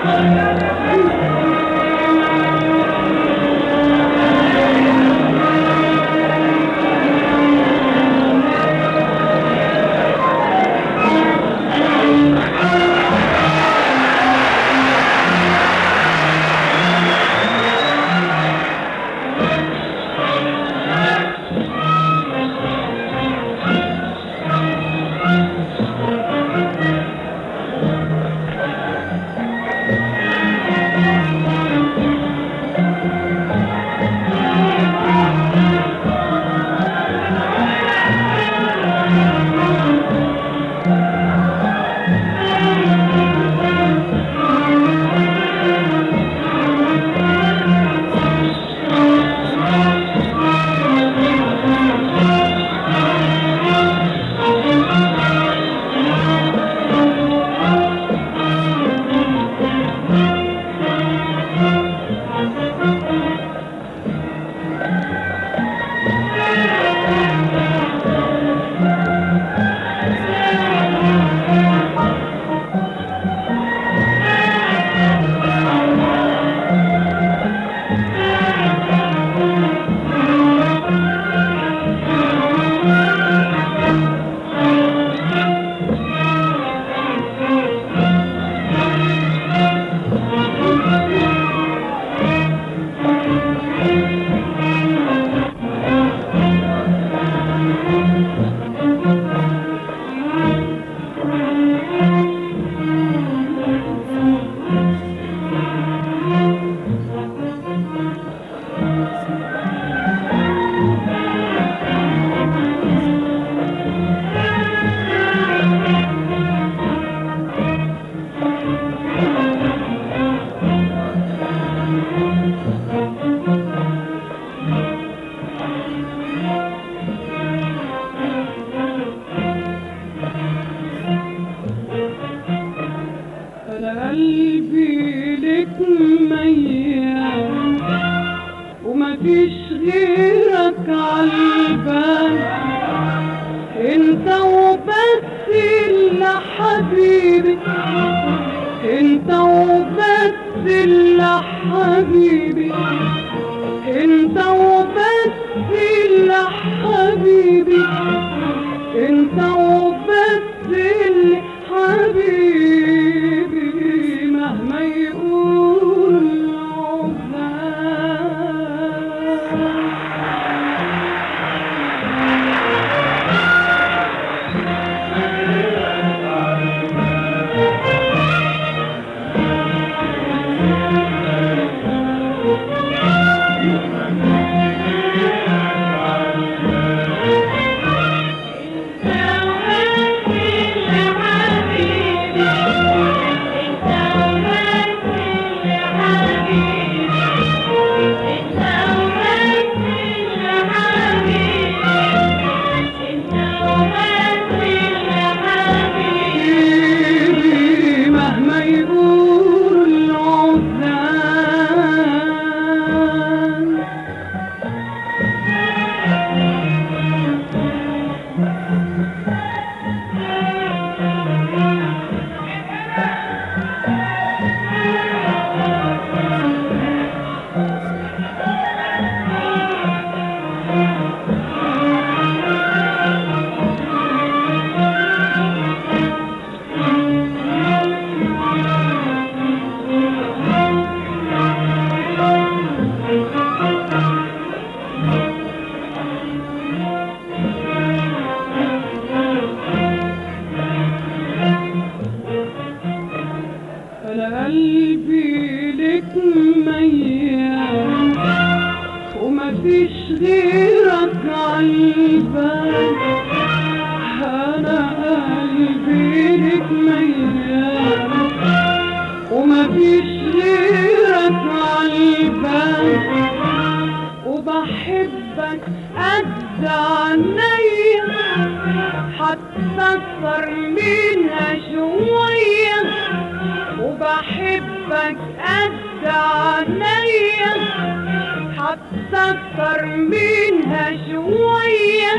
انا قلبي لك ميال ومفيش غيرك عالبال انت وبس اللي حبيبي انت وبس اللي حبيبي انت وبس اللي حبيبي انت وبس اللي حبيبي مهما يقول العذاب حبيبي مهما يقول العذاب انا قلبي لك ميال ومفيش غيرك عالبال انا قلبي لك ميال ومفيش غيرك عالبال وبحبك قد عينيا هتكسر منها شوية وبحبك قد عينيا هتكسر منها شوية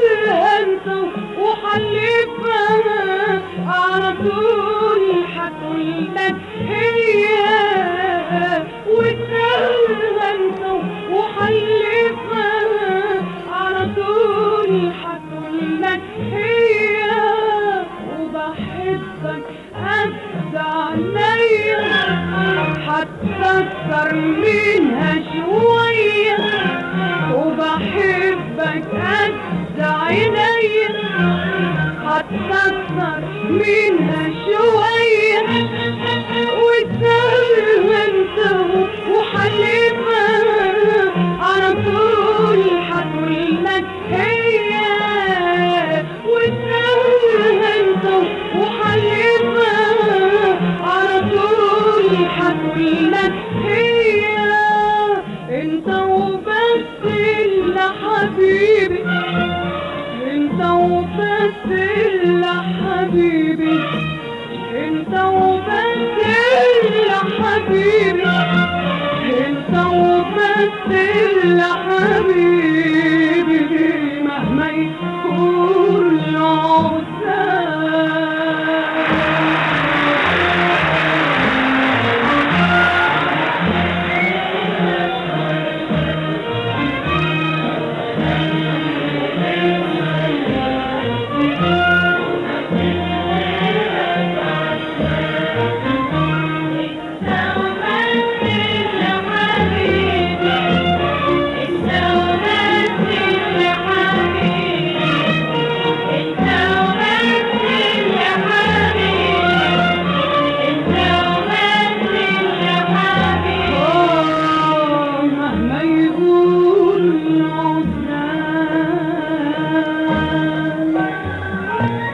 وتسألها انت وحلفها على طول هتقول لك هي وتسهلها انت وحلفها على طول هتقول لك هي وبحبك قد عينيا هتكسر منها شوية وبحبك قد عينيا هتكسر منها شوية وتسهل انت وحلفها على طول هتقول لك هي وتسهل انت وحلفها على طول هتقول لك هي انت وبس اللي حبيبي انت وبس اللي حبيبي انت وبس اللي حبيبي انت وبس اللي حبيبي مهما يكون العذاب آه، مهما يقول العذاب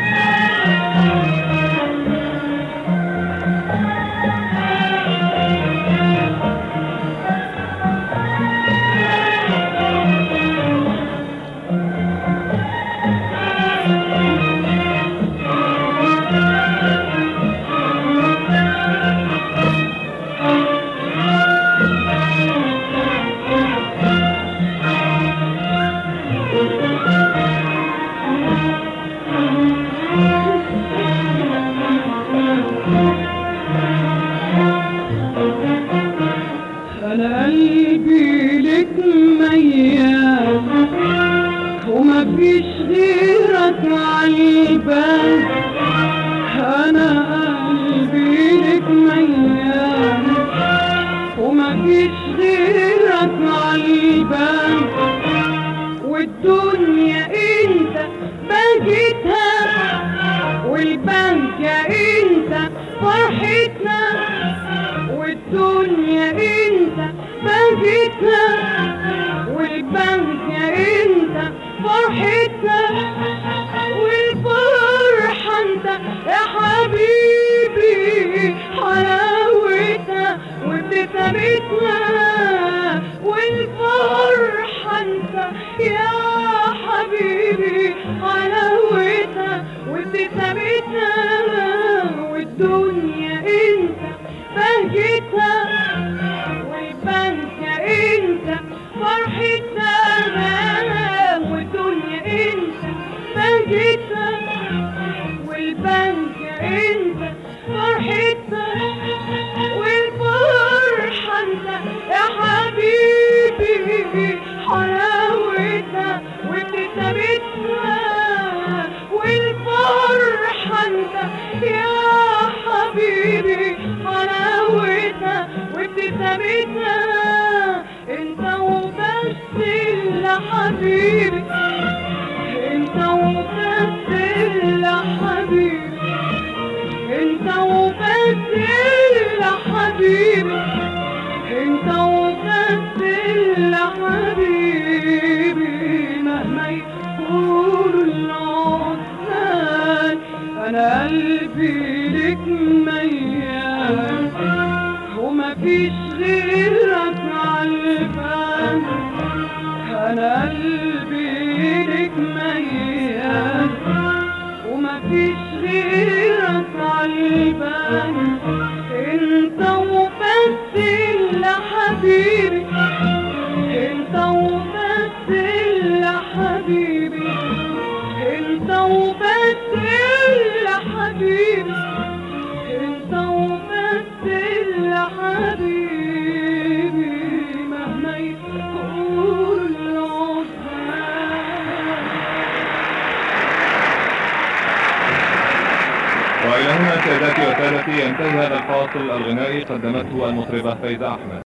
انا قلبي لك ميال وما فيش غيرك عالبال انا قلبي لك ميال وما فيش غيرك عالبال والدنيا انت بهجتها والبنك انت فرحتنا والدنيا انت بهجتنا والبنك انت فرحتنا والفرحة انت يا حبيبي حلاوتها وابتسامتنا والفرحة انت يا حبيبي حلاوتها وابتسامتنا والدنيا انت بهجتها والبنك انت فرحتنا والدنيا انت بهجتها والبنك انت فرحتنا والفرحة انت يا حبيبي حلاوتها وابتسامتها والفرحة انت يا حبيبي حلاوتها وابتسامتها انت وبس اللي حبيبي انت وبس اللي حبيبي انت وبس اللي حبيبي انت وبس اللي حبيبي مهما يقولوا العصان انا قلبي لك ميال وما فيش غيرك عالبال انا قلبي لك ميال وما فيش غيرك عالبال انت وبس اللي حبيبي انت وبس اللي حبيبي انت وبس اللي حبيبي انت وبس يا حبيبي مهما يقول العزمان وإلى هنا سادتي وسادتي ينتهي هذا الفاصل الغنائي قدمته المطربة فايزة أحمد